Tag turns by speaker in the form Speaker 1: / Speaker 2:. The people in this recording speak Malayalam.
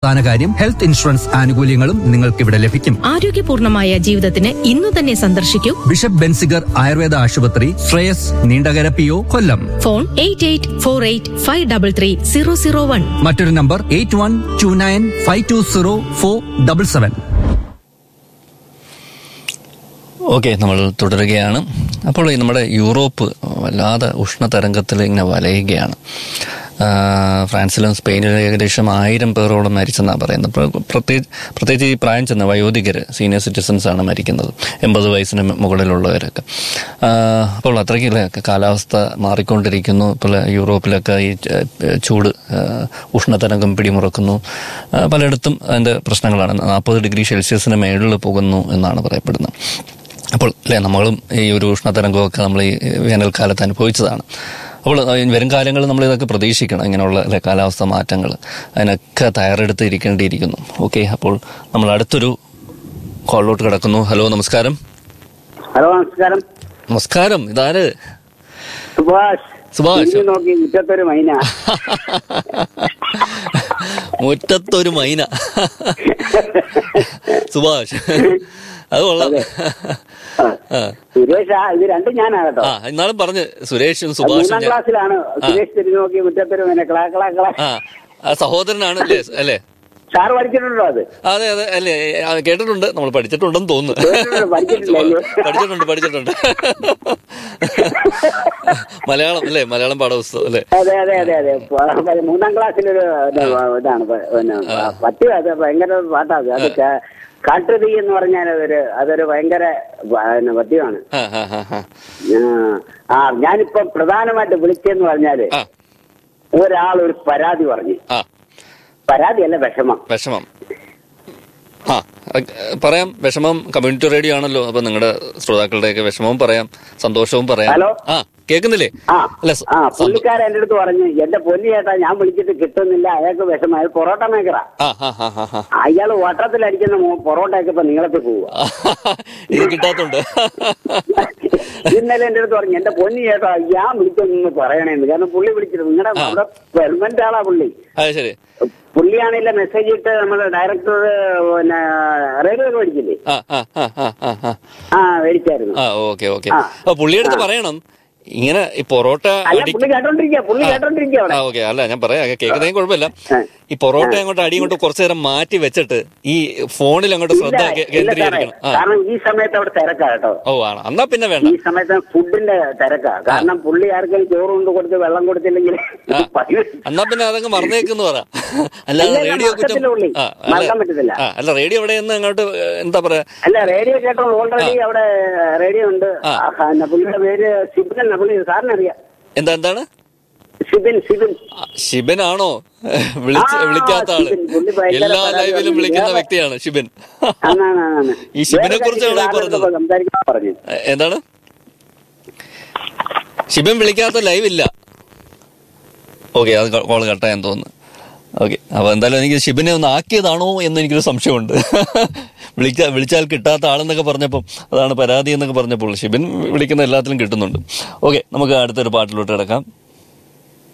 Speaker 1: പ്രധാന കാര്യം ഹെൽത്ത് ഇൻഷുറൻസ് ആനുകൂല്യങ്ങളും നിങ്ങൾക്ക് ഇവിടെ ലഭിക്കും
Speaker 2: ആരോഗ്യപൂർണമായ ജീവിതത്തിന് ഇന്നു തന്നെ സന്ദർശിക്കൂ
Speaker 1: ബിഷപ്പ് ബെൻസിഗർ ആയുർവേദ ആശുപത്രി Sreyas Neendakara P O Kollam
Speaker 2: phone eight eight four eight five double three zero zero one
Speaker 1: മറ്റൊരു number eight one two nine five two zero four double seven
Speaker 3: okay നമ്മൾ തുടരുകയാണ് അപ്പോൾ ഈ നമ്മുടെ യൂറോപ്പ് വല്ലാതെ ഉഷ്ണതരംഗത്തിൽ ഇങ്ങനെ വലയുകയാണ് ആ, ഫ്രാൻസിലും സ്പെയിനിലും ഏകദേശം ആയിരം പേരോളം മരിച്ചെന്നാണ് പറയുന്നത് പ്ര- പ്രത്യേകിച്ച് പ്രത്യേകിച്ച് ഈ പ്രായം ചെന്ന വയോധികർ സീനിയർ സിറ്റിസൺസ് ആണ് മരിക്കുന്നത് എൺപത് വയസ്സിന് മുകളിലുള്ളവരൊക്കെ ആ, അപ്പോൾ അത്രയ്ക്കില്ല കാലാവസ്ഥ മാറിക്കൊണ്ടിരിക്കുന്നു ഇപ്പോൾ യൂറോപ്പിലൊക്കെ ഈ ച- ചൂട് ആ, ഉഷ്ണതരംഗം പിടിമുറക്കുന്നു ആ, പലയിടത്തും അതിൻ്റെ പ്രശ്നങ്ങളാണ് നാൽപ്പത് ഡിഗ്രി സെൽഷ്യസിന് മേളിൽ പോകുന്നു എന്നാണ് പറയപ്പെടുന്നത് അപ്പോൾ അല്ലേ നമ്മളും ഈ ഒരു ഉഷ്ണതരംഗമൊക്കെ നമ്മൾ ഈ വേനൽക്കാലത്ത് അനുഭവിച്ചതാണ് അപ്പോൾ ഈ വരും കാലങ്ങളിൽ നമ്മൾ ഇതൊക്കെ പ്രതീക്ഷിക്കണം ഇങ്ങനെയുള്ള അല്ലേ കാലാവസ്ഥ മാറ്റങ്ങൾ അതിനൊക്കെ തയ്യാറെടുത്ത് ഇരിക്കേണ്ടിയിരിക്കുന്നു ഓക്കെ അപ്പോൾ നമ്മൾ അടുത്തൊരു കോളിലോട്ട് കിടക്കുന്നു ഹലോ നമസ്കാരം
Speaker 4: ഹലോ നമസ്കാരം
Speaker 3: നമസ്കാരം ഇതാര്
Speaker 4: സുഭാഷ്
Speaker 3: സുഭാഷ്.
Speaker 4: തിരിഞ്ഞു നോക്കി മുറ്റത്തൊരു മൈന
Speaker 3: മുറ്റത്തൊരു മൈന സുഭാഷ് അത് കൊള്ളാം ആ.
Speaker 4: സുരേഷ് ആ, ഇത് രണ്ടും ഞാനാ കേട്ടോ
Speaker 3: ആ ഇന്നാളും പറഞ്ഞ് സുരേഷും
Speaker 4: അത്
Speaker 3: സുഭാഷും
Speaker 4: മൂന്നാം
Speaker 3: ഞാൻ-
Speaker 4: ക്ലാസ്സിലാണ് സുരേഷ് തിരിഞ്ഞു നോക്കി മുറ്റത്തൊരു മൈന ക്ലാ ക്ലാ ക്ലാ
Speaker 3: ആ ആ സഹോദരനാണ് അല്ലേ അല്ലേ
Speaker 4: സാറ് പഠിച്ചിട്ടുണ്ടോ അത്
Speaker 3: അതെ അതെ അല്ലേ ആ, കേട്ടിട്ടുണ്ട് നമ്മൾ പഠിച്ചിട്ടുണ്ടെന്ന് തോന്നുന്നു
Speaker 4: കേട്ടിട്ടുണ്ട്, പഠിച്ചിട്ടില്ല, അയ്യോ.
Speaker 3: പഠിച്ചിട്ടുണ്ട് പഠിച്ചിട്ടുണ്ട് മലയാളം അല്ലേ മലയാളം പാഠപുസ്തകം അല്ലേ
Speaker 4: അതെ അതെ അതെ അതെ പ- മൂന്നാം ക്ലാസ്സിലൊരു ഇത് ഇതാണ് പ- പിന്നെ പറ്റി അത് ഭയങ്കര പാട്ടാ അത് അത് കാ- കാട്ടുതീ എന്ന് പറഞ്ഞാൽ അതൊരു അതൊരു ഭയങ്കര പ- പിന്നെ പദ്യമാണ്
Speaker 3: ആ ആ ആ ആ
Speaker 4: ആ, ആ ഞാനിപ്പം പ്രധാനമായിട്ട് വിളിച്ചെന്ന് പറഞ്ഞാല്
Speaker 3: ആ
Speaker 4: ഒരാൾ ഒരു പരാതി പറഞ്ഞു
Speaker 3: ആ
Speaker 4: പരാതിയല്ല വിഷമം
Speaker 3: വിഷമം ആ അത് പറയാം വിഷമം കമ്മ്യൂണിറ്റി റേഡിയോ ആണല്ലോ അപ്പൊ നിങ്ങളുടെ ശ്രോതാക്കളുടെയൊക്കെ വിഷമവും പറയാം സന്തോഷവും പറയാം
Speaker 4: ഹലോ?
Speaker 3: ആ കേൾക്കുന്നില്ലേ
Speaker 4: ആ
Speaker 3: അല്ല സ-
Speaker 4: ആ
Speaker 3: സന്തോ-
Speaker 4: പുള്ളിക്കാരൻ എന്റെ അടുത്ത് പറഞ്ഞു എന്റെ പൊന്നു ചേട്ടാ ഞാൻ വിളിച്ചിട്ട് കിട്ടുന്നില്ല അയാൾക്ക് വിഷമം അയാൾ പൊറോട്ട മേക്കറാ
Speaker 3: ആ ആ ആ ആ ആ
Speaker 4: അയാൾ വട്ടത്തിലടിക്കുന്ന മോ- പൊറോട്ടയൊക്കെ ഇപ്പൊ നീളത്തിൽ പോവുക
Speaker 3: ഇത് കിട്ടാത്തുണ്ട്
Speaker 4: ഇന്നലെ എന്റെ അടുത്ത് പറഞ്ഞു എന്റെ പൊന്നു ചേട്ടാ ഞാൻ വിളിച്ചൊന്ന് പറയണേന്ന് കാരണം പുള്ളി വിളിച്ചിട്ട് നിങ്ങളുടെ അവിടെ പെർമനന്റ് ആളാ പുള്ളി
Speaker 3: അത് ശരി
Speaker 4: പുള്ളിയാണെങ്കിലെ മെസ്സേജ് ഇട്ട് നമ്മുടെ ഡയറക്ടർ പിന്നെ റേഡിയോ ഒക്കെ മേടിച്ചില്ലേ
Speaker 3: ആ ആ ആ ആ ആ ആ
Speaker 4: ആ മേടിച്ചായിരുന്നു
Speaker 3: ആ ഓക്കെ ഓക്കെ
Speaker 4: ആ.
Speaker 3: അപ്പൊ പുള്ളിയെടുത്ത് പറയണം ഇങ്ങനെ ഈ പൊറോട്ട
Speaker 4: അല്ല
Speaker 3: അടി
Speaker 4: പുള്ളി കേട്ടോണ്ടിരിക്കുക പുള്ളി കേട്ടോണ്ടിരിക്കുക
Speaker 3: ആ
Speaker 4: അവിടെ
Speaker 3: ഓക്കെ അല്ല ഞാൻ പറയാം കേൾക്കുന്നതിന് കുഴപ്പമില്ല
Speaker 4: ആ.
Speaker 3: ഈ പൊറോട്ട അങ്ങോട്ട് അടി അങ്ങോട്ട് കുറച്ചു നേരം മാറ്റി വെച്ചിട്ട് ഈ ഫോണിൽ അങ്ങോട്ട്
Speaker 4: ഇല്ല,
Speaker 3: ശ്രദ്ധ കേ-
Speaker 4: ഇല്ല സാറേ.
Speaker 3: കേന്ദ്രീകരിക്കണം ആ
Speaker 4: കാരണം ഈ സമയത്ത് അവിടെ തിരക്കാ കേട്ടോ
Speaker 3: ഓ ആണ് എന്നാ പിന്നെ വേണ്ട
Speaker 4: ഈ സമയത്ത് ഫുഡിന്റെ തിരക്കാ കാരണം പുള്ളി ആർക്കെങ്കിലും ചോറ് കൊണ്ട് കൊടുത്ത് വെള്ളം കൊടുത്തില്ലെങ്കിൽ
Speaker 3: ആ.
Speaker 4: പതിവ്
Speaker 3: എന്നാ പിന്നെ അതങ്ങ് മറന്നേക്കെന്ന് പറ അല്ലാതെ
Speaker 4: ഇല്ല,
Speaker 3: റേഡിയോ കുറ്റം
Speaker 4: മറക്കത്തില്ല പുള്ളി.
Speaker 3: ആ, അല്ല-
Speaker 4: മറക്കാൻ പറ്റത്തില്ല.
Speaker 3: ആ, അല്ല റേഡിയോ എവിടെ നിന്ന് അങ്ങോട്ട് ഏ, എന്താ പറയാ
Speaker 4: അല്ല റേഡിയോ കേട്ടോ ഓൾറെഡി അവിടെ റേഡിയോ ഉണ്ട്
Speaker 3: ആ.
Speaker 4: ആ, പിന്നെ പുള്ളിയുടെ പേര് സിബിൻ എന്നാ പുള്ളി സാറിനറിയാം
Speaker 3: എന്താ എന്താണ്
Speaker 4: സിബിൻ സിബിൻ
Speaker 3: ആ, ശിബനാണോ വിളിച്ച്
Speaker 4: ആ,
Speaker 3: വിളിക്കാത്ത ആള്
Speaker 4: ശിബൻ. പുള്ളി ഭയങ്കര
Speaker 3: എല്ലാ
Speaker 4: പരാതി
Speaker 3: ലൈവിലും
Speaker 4: പറഞ്ഞു.
Speaker 3: വിളിക്കുന്ന
Speaker 4: വേറെ-
Speaker 3: വ്യക്തിയാണ് ശിബൻ
Speaker 4: ആണാണ്, ആണാണ്.
Speaker 3: ഈ ശിബനെ
Speaker 4: വേറെ
Speaker 3: കുറിച്ചാണോ ഈ
Speaker 4: കാര്യം
Speaker 3: പറഞ്ഞത്?
Speaker 4: സാറിനോട് സംസാരിക്കാൻ പറഞ്ഞു
Speaker 3: ഏ, എന്താണ് ശിബൻ വിളിക്കാത്ത ലൈവ് ഇല്ല ഓക്കെ അത് കോൾ കട്ടായെന്ന് തോന്നുന്നു ഓക്കെ അപ്പൊ എന്തായാലും എനിക്ക് ശിബനെ ഒന്ന് ആക്കിയതാണോ എന്ന് എനിക്കൊരു സംശയമുണ്ട് വിളിച്ച വിളിച്ചാൽ കിട്ടാത്ത ആളെന്നൊക്കെ പറഞ്ഞപ്പോൾ അതാണ് പരാതി എന്നൊക്കെ പറഞ്ഞപ്പോൾ ശിബൻ വിളിക്കുന്ന എല്ലാത്തിലും കിട്ടുന്നുണ്ട് ഓക്കെ നമുക്ക് അടുത്തൊരു പാട്ടിലോട്ട് കിടക്കാം